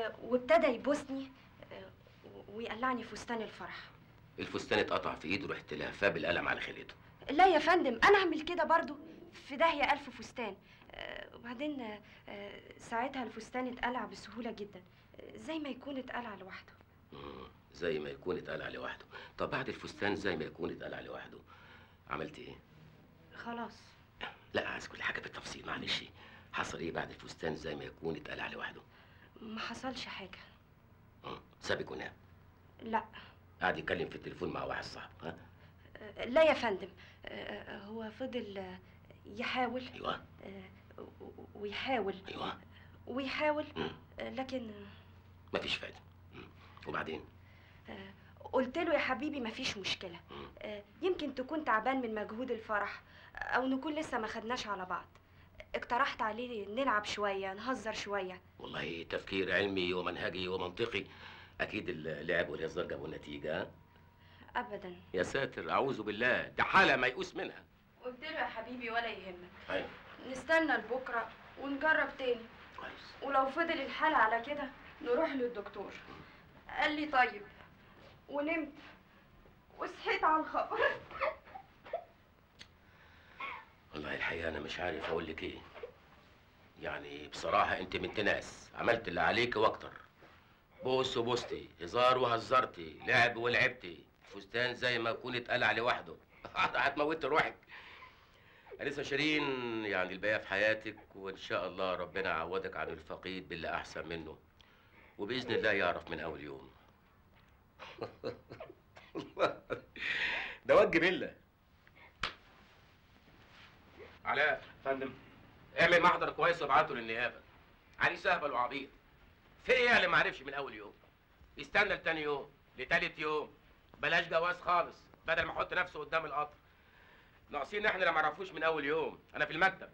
و- وابتدى يبوسني آه، و- ويقلعني فستان الفرح الفستان اتقطع في ايده رحت لهفاه بالقلم على خليته لا يا فندم انا اعمل كده برضو في داهيه الف فستان آه، وبعدين آه، آه، ساعتها الفستان اتقلع بسهوله جدا آه، زي ما يكون اتقلع لوحده مم، زي ما يكون اتقلع لوحده طب بعد الفستان زي ما يكون اتقلع لوحده عملت ايه خلاص لا عايز كل حاجه بالتفصيل معلش حصل ايه بعد الفستان زي ما يكون اتقلع لوحده ما حصلش حاجه مم، سابك ونام لا قعد يتكلم في التليفون مع واحد صاحبه ها آه، لا يا فندم آه، آه، هو فضل آه، يحاول ايوه آه، و- و- ويحاول ايوه ويحاول مم، آه، لكن مفيش فايده مم، وبعدين آه، قلت له يا حبيبي مفيش مشكله مم، آه، يمكن تكون تعبان من مجهود الفرح او نكون لسه ما خدناش على بعض اقترحت عليه نلعب شويه نهزر شويه والله تفكير علمي ومنهجي ومنطقي اكيد اللعب والهزار جابوا نتيجه ها؟ ابدا يا ساتر اعوذ بالله ده حاله ميؤوس منها قلت له يا حبيبي ولا يهمك ايوه نستنى لبكره ونجرب تاني كويس ولو فضل الحال على كده نروح للدكتور قال لي طيب ونمت وصحيت على الخبر والله الحقيقه انا مش عارف اقول لك ايه يعني بصراحه انت بنت ناس عملت اللي عليك واكتر بوس وبوستي هزار وهزرتي لعب ولعبتي فستان زي ما يكون اتقلع لوحده هتموت روحك أنسة شيرين يعني الباقية في حياتك وإن شاء الله ربنا يعوضك عن الفقيد باللي أحسن منه وبإذن الله يعرف من أول يوم ده وجه بالله علاء فندم اعمل محضر كويس وابعته للنيابه علي سهبل وعبيط في ايه اللي ما عرفش من اول يوم يستنى لتاني يوم لتالت يوم بلاش جواز خالص بدل ما يحط نفسه قدام القطر ناقصين احنا اللي ما عرفوش من اول يوم انا في المكتب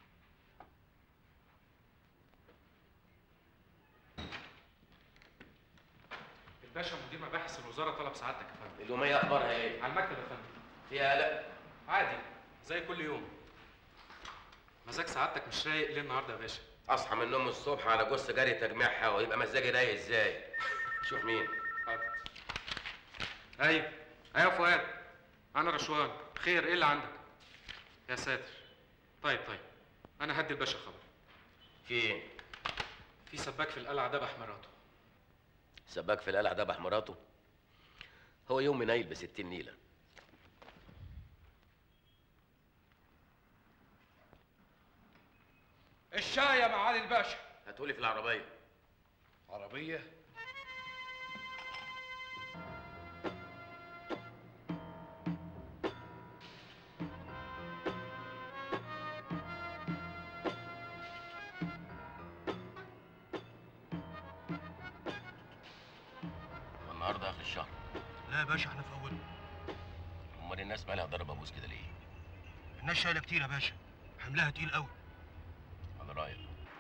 الباشا مدير مباحث الوزاره طلب سعادتك يا فندم اليوميه اخبارها ايه على المكتب يا فندم فيها لا عادي زي كل يوم مزاج سعادتك مش رايق ليه النهارده يا باشا اصحى من النوم الصبح على جثه جري تجميعها ويبقى مزاجي رايق ازاي شوف مين حاضر ايوه ايوه فؤاد انا رشوان خير ايه اللي عندك يا ساتر طيب طيب انا هدي الباشا خبر في ايه في سباك في القلعه ذبح مراته سباك في القلعه ذبح مراته هو يوم منيل بستين نيله الشاي يا معالي الباشا هتقولي في العربيه عربية والنهارده اخر الشهر لا يا باشا احنا في اوله امال الناس مالها ضرب ابوس كده ليه الناس شايله كتير يا باشا حملها تقيل قوي على رايك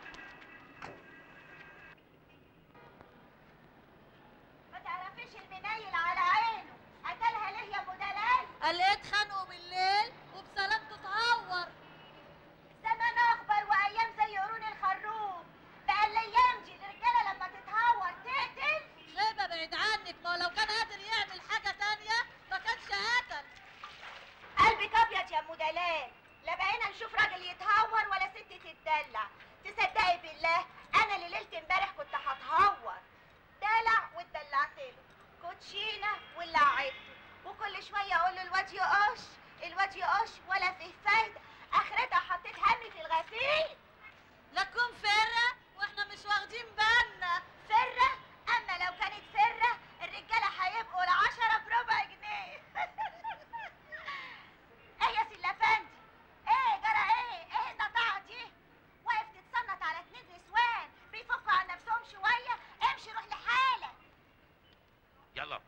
ما تعرفيش المنيل على عينه قتلها ليه يا ابو دلال قال ايه اتخانقوا بالليل وبسلامته اتعور زمان اخبر وايام زي قرون الخروف بقى الايام دي الرجاله لما تتهور تقتل خيبه بعيد عنك ما هو لو كان قادر يعمل حاجه تانية ما كانش قتل قلبك ابيض يا ام دلال لا بقينا نشوف راجل يتهور ولا ست تتدلع تصدقي بالله انا اللي ليله امبارح كنت هتهور دلع واتدلعت له كوتشينه ولعبته وكل شويه اقول له الواد يقش الواد يقش ولا فيه فايده اخرتها حطيت همي في الغسيل لا تكون فرة واحنا مش واخدين بالنا فره اما لو كانت فره الرجاله هيبقوا العشره بربع جنيه ايه يا سيلا فندي ايه جرى ايه ايه النطاعه دي واقف تتصنت على اتنين نسوان بيفكوا عن نفسهم شويه امشي روح لحالك يلا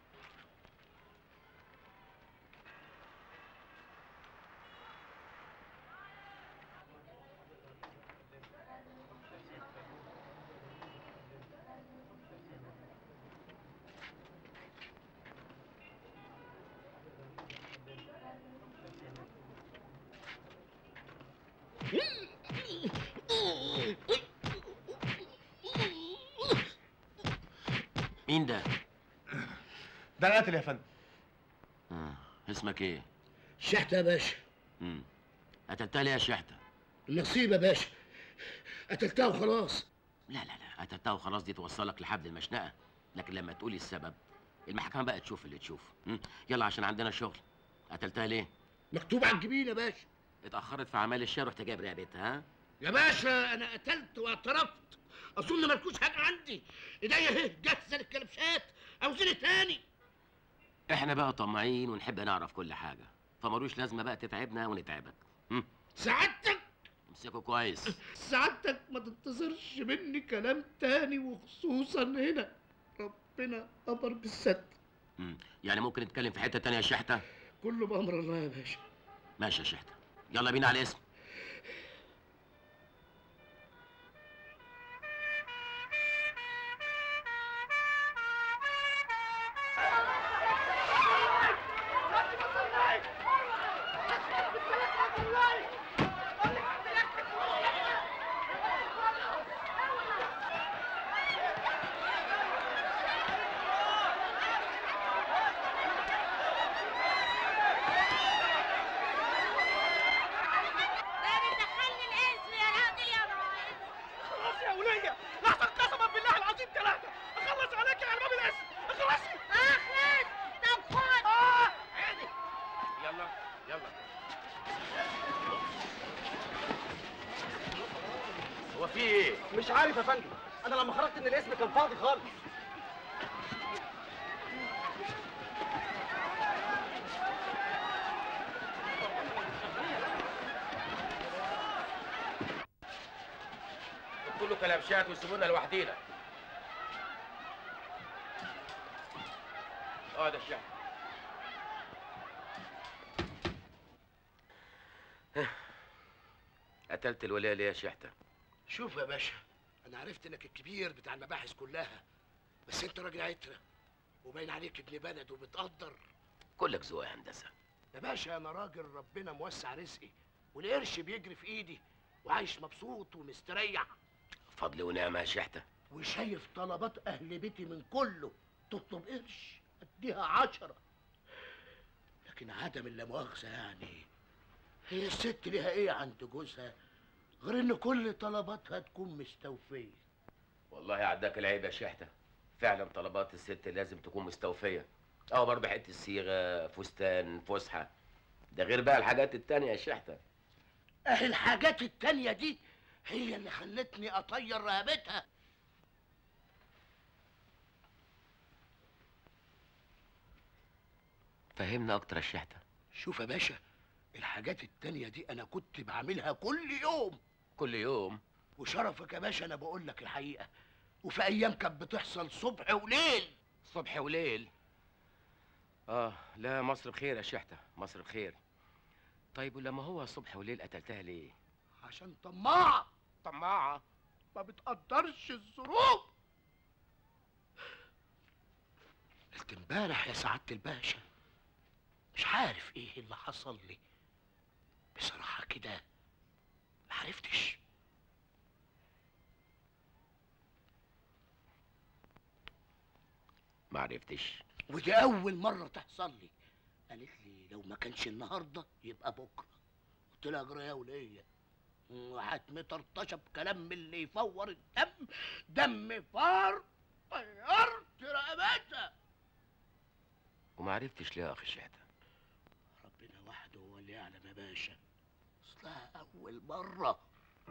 مين ده؟ ده القاتل يا فندم آه. اسمك ايه؟ شحتة يا باشا مم. قتلتها ليه يا شحتة؟ النصيب يا باشا قتلتها وخلاص لا لا لا قتلتها وخلاص دي توصلك لحبل المشنقة لكن لما تقولي السبب المحكمة بقى تشوف اللي تشوف مم. يلا عشان عندنا شغل قتلتها ليه؟ مكتوب على الجبين يا باشا اتأخرت في أعمال الشهر رحت جايب رقبتها ها؟ يا باشا انا قتلت واعترفت اظن مالكوش حاجه عندي ايديا اهي جاهزه للكلبشات عاوزين تاني احنا بقى طماعين ونحب نعرف كل حاجة فمالوش لازمة بقى تتعبنا ونتعبك مم. سعادتك امسكوا كويس سعادتك ما تنتظرش مني كلام تاني وخصوصا هنا ربنا امر بالستر مم. يعني ممكن نتكلم في حتة تانية يا شحتة؟ كله بامر الله يا باشا ماشي يا شحتة يلا بينا على الاسم ده بتدخلني الاسم يا راجل يا راجل خلاص يا ولية لحظة قسما بالله العظيم ثلاثة اخلص عليك على باب الاسم اخلصي اخلص طب خد اه يلا يلا هو في ايه؟ مش عارف يا فندم انا لما خرجت من الاسم كان فاضي خالص كله كلبشات ويسيبونا لوحدينا اقعد يا شيخ قتلت الولايه ليه يا شحته شوف يا باشا انا عرفت انك الكبير بتاع المباحث كلها بس انت راجل عترة وباين عليك ابن بلد وبتقدر كلك ذوق يا هندسه يا باشا انا راجل ربنا موسع رزقي والقرش بيجري في ايدي وعايش مبسوط ومستريح فضل ونعمه يا شحته وشايف طلبات اهل بيتي من كله تطلب قرش اديها عشرة لكن عدم اللامؤاخذة يعني هي الست ليها ايه عند جوزها غير ان كل طلباتها تكون مستوفية والله عداك العيب يا شحته فعلا طلبات الست لازم تكون مستوفيه اه برضه حته صيغه فستان فسحه ده غير بقى الحاجات التانية يا شحته اهي الحاجات التانية دي هي اللي خلتني اطير رهبتها فهمنا اكتر يا شحته شوف يا باشا الحاجات التانية دي انا كنت بعملها كل يوم كل يوم وشرفك يا باشا انا بقول لك الحقيقة وفي ايام كانت بتحصل صبح وليل صبح وليل اه لا مصر بخير يا شحته مصر بخير طيب ولما هو صبح وليل قتلتها ليه عشان طماعة طماعه ما بتقدرش الظروف قلت امبارح يا سعادة الباشا مش عارف ايه اللي حصل لي بصراحة كده ما عرفتش ما عرفتش ودي أول مرة تحصل لي قالت لي لو ما كانش النهاردة يبقى بكرة قلت لها اجري يا ولية وهتمطرطشة بكلام من اللي يفور الدم دم فار طيرت رقبتها وما عرفتش ليه يا اخي شحته ربنا وحده هو اللي يعلم يا باشا اصلها أول مرة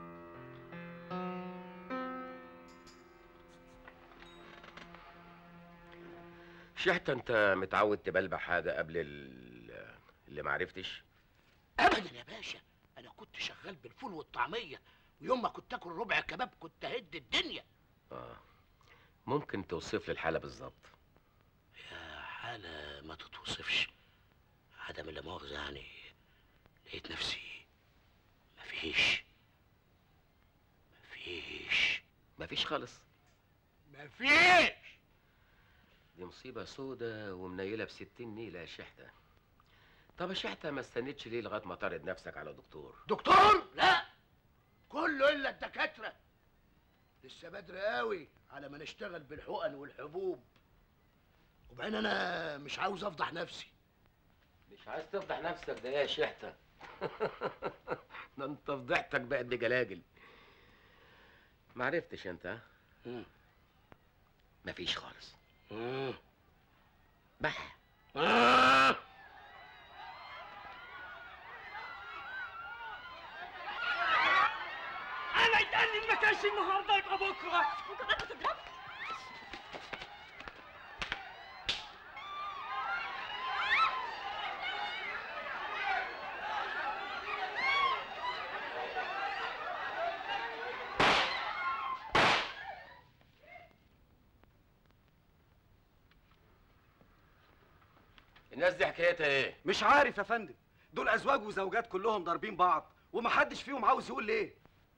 شحته انت متعود تبلبع حاجه قبل ال- اللي ما عرفتش أبدا يا باشا أنا كنت شغال بالفول والطعمية ويوم ما كنت آكل ربع كباب كنت هد الدنيا اه ممكن توصف لي الحاله بالظبط يا حالة ما تتوصفش عدم اللامؤاخذة يعني لقيت نفسي مفيش مفيش مفيش خالص مفيش دي مصيبه سودة ومنيله بستين نيله يا شحته طب يا شحته ما استنيتش ليه لغايه ما تعرض نفسك على دكتور دكتور لا كله الا الدكاتره لسه بدري قوي على ما نشتغل بالحقن والحبوب وبعدين انا مش عاوز افضح نفسي مش عايز تفضح نفسك ده إيه يا شحتة ده انت فضحتك بقت بجلاجل ما عرفتش انت ها؟ مم. مفيش خالص مم. بح آه. انا يتقال ما كانش النهارده يبقى بكره وكمان بتضرب الناس دي حكايتها ايه مش عارف يا فندم دول ازواج وزوجات كلهم ضاربين بعض ومحدش فيهم عاوز يقول ليه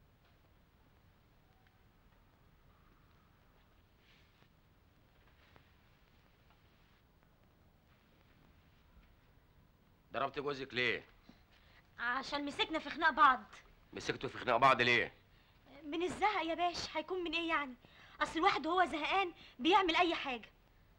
ضربت جوزك ليه عشان مسكنا في خناق بعض مسكتوا في خناق بعض ليه من الزهق يا باش هيكون من ايه يعني اصل الواحد وهو زهقان بيعمل اي حاجه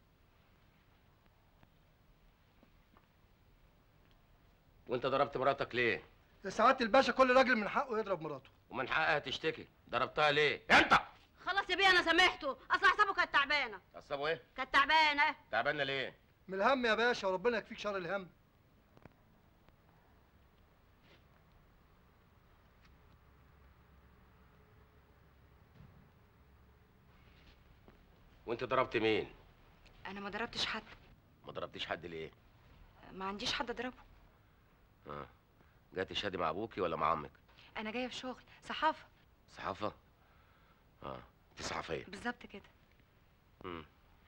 وانت ضربت مراتك ليه يا سعاده الباشا كل راجل من حقه يضرب مراته ومن حقها تشتكي ضربتها ليه انت خلاص يا بيه انا سامحته اصل حسابه كانت تعبانه عصبوا ايه كانت تعبانه تعبانه ليه من الهم يا باشا وربنا يكفيك شر الهم وانت ضربت مين انا ما ضربتش حد ما ضربتيش حد ليه ما عنديش حد اضربه اه جاتي شادي مع ابوكي ولا مع عمك انا جايه في شغل صحافه صحافه اه انت صحفيه بالظبط كده امم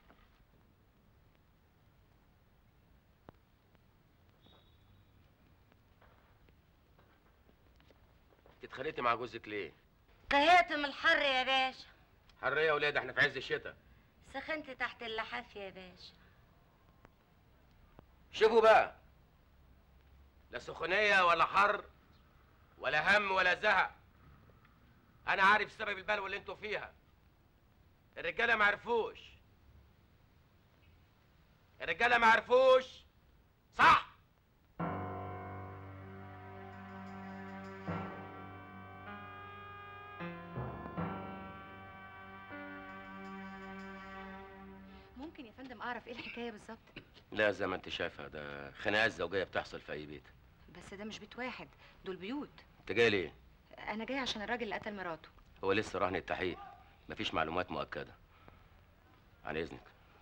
انت اتخانقتي مع جوزك ليه كهيت من الحر يا باشا حر يا ولاد احنا في عز الشتاء سخنت تحت اللحاف يا باشا شوفوا بقى لا سخونية ولا حر ولا هم ولا زهق أنا عارف سبب البلوى اللي انتوا فيها الرجالة ما عرفوش الرجالة ما عرفوش صح ممكن يا فندم اعرف ايه الحكايه بالظبط لا زي ما انت شايفة ده خناقات زوجية بتحصل في أي بيت بس ده مش بيت واحد دول بيوت انت جاي ليه؟ انا جايه عشان الراجل اللي قتل مراته هو لسه رهن التحقيق مفيش معلومات مؤكدة عن إذنك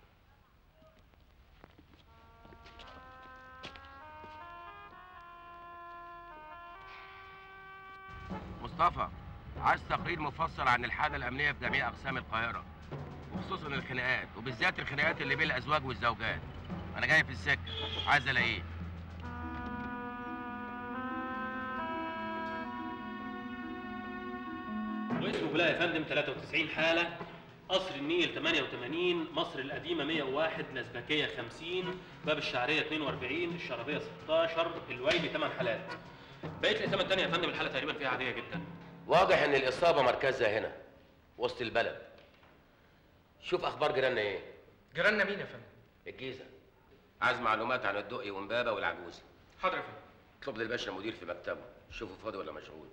مصطفى عايز تقرير مفصل عن الحالة الأمنية في جميع أقسام القاهرة وخصوصا الخناقات وبالذات الخناقات اللي بين الأزواج والزوجات أنا جاي في السكة عايز ألاقيه واسمه بلا يا فندم 93 حالة قصر النيل 88 مصر القديمة 101 الأزبكية 50 باب الشعرية 42 الشرابية 16 الويلي 8 حالات بقيت الإتمام التانية يا فندم الحالة تقريبا فيها عادية جدا واضح إن الإصابة مركزها هنا وسط البلد شوف أخبار جيراننا إيه جيراننا مين يا فندم؟ الجيزة عايز معلومات عن الدقي ومبابة والعجوز حاضر يا فندم اطلب لي الباشا المدير في مكتبه شوفه فاضي ولا مشغول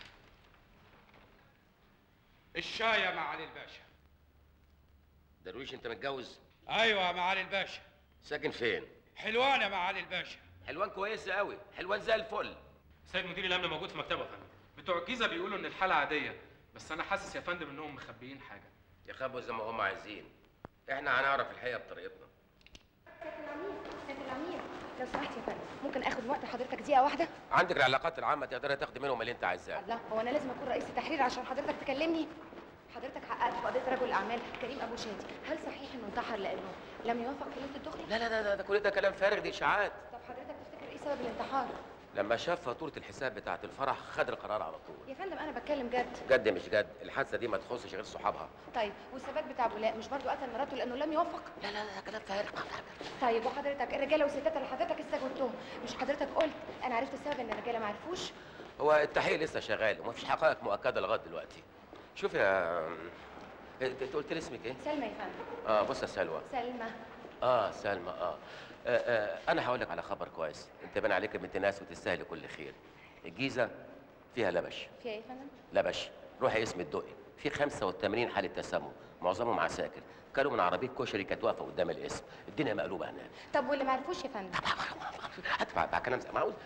الشاي يا معالي الباشا درويش انت متجوز ايوه يا معالي الباشا ساكن فين حلوان يا معالي الباشا حلوان كويسه قوي حلوان زي الفل سيد مدير الأمن موجود في مكتبه يا فندم بتوع الجيزة بيقولوا إن الحالة عادية بس أنا حاسس يا فندم إنهم مخبيين حاجة يخبوا زي ما هم عايزين احنا هنعرف الحقيقه بطريقتنا سيد الامير لو سمحت يا فندم ممكن اخد وقت حضرتك دقيقه واحده عندك العلاقات العامه تقدري تاخدي منهم اللي انت عايزاه الله هو انا لازم اكون رئيس التحرير عشان حضرتك تكلمني حضرتك حققت في قضيه رجل الاعمال كريم ابو شادي هل صحيح انه انتحر لانه لم يوافق في ليله الدخله لا لا لا لا، ده كل ده كلام فارغ دي اشاعات طب حضرتك تفتكر ايه سبب الانتحار لما شاف فاتوره الحساب بتاعه الفرح خد القرار على طول يا فندم انا بتكلم جد جد مش جد الحادثه دي ما تخصش غير صحابها طيب والثبات بتاع بولاء مش برضو قتل مراته لانه لم يوافق لا لا لا كلام فارغ طيب وحضرتك الرجاله والستات اللي حضرتك استجوبتهم مش حضرتك قلت انا عرفت السبب ان الرجاله ما عرفوش هو التحقيق لسه شغال ومفيش حقائق مؤكده لغايه دلوقتي شوف يا انت أنت قلت لي اسمك ايه سلمى يا فندم اه بص يا سلوى سلمى اه سلمى اه, آه, آه انا هقول لك على خبر كويس انت بان عليك بنت ناس وتستاهل كل خير الجيزه فيها لبش فيها ايه يا فندم؟ لبش روحي اسم الدقي في 85 حاله تسمم معظمهم عساكر كانوا من عربيه كشري كانت واقفه قدام الاسم الدنيا مقلوبه هناك طب واللي معرفوش يا فندم؟ هدفع بقى كلام زي- معقول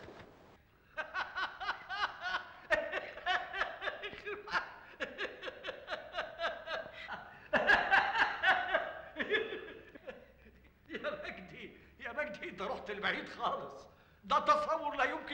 يا مجدي يا مجدي انت رحت لبعيد خالص ده تصور لا يمكن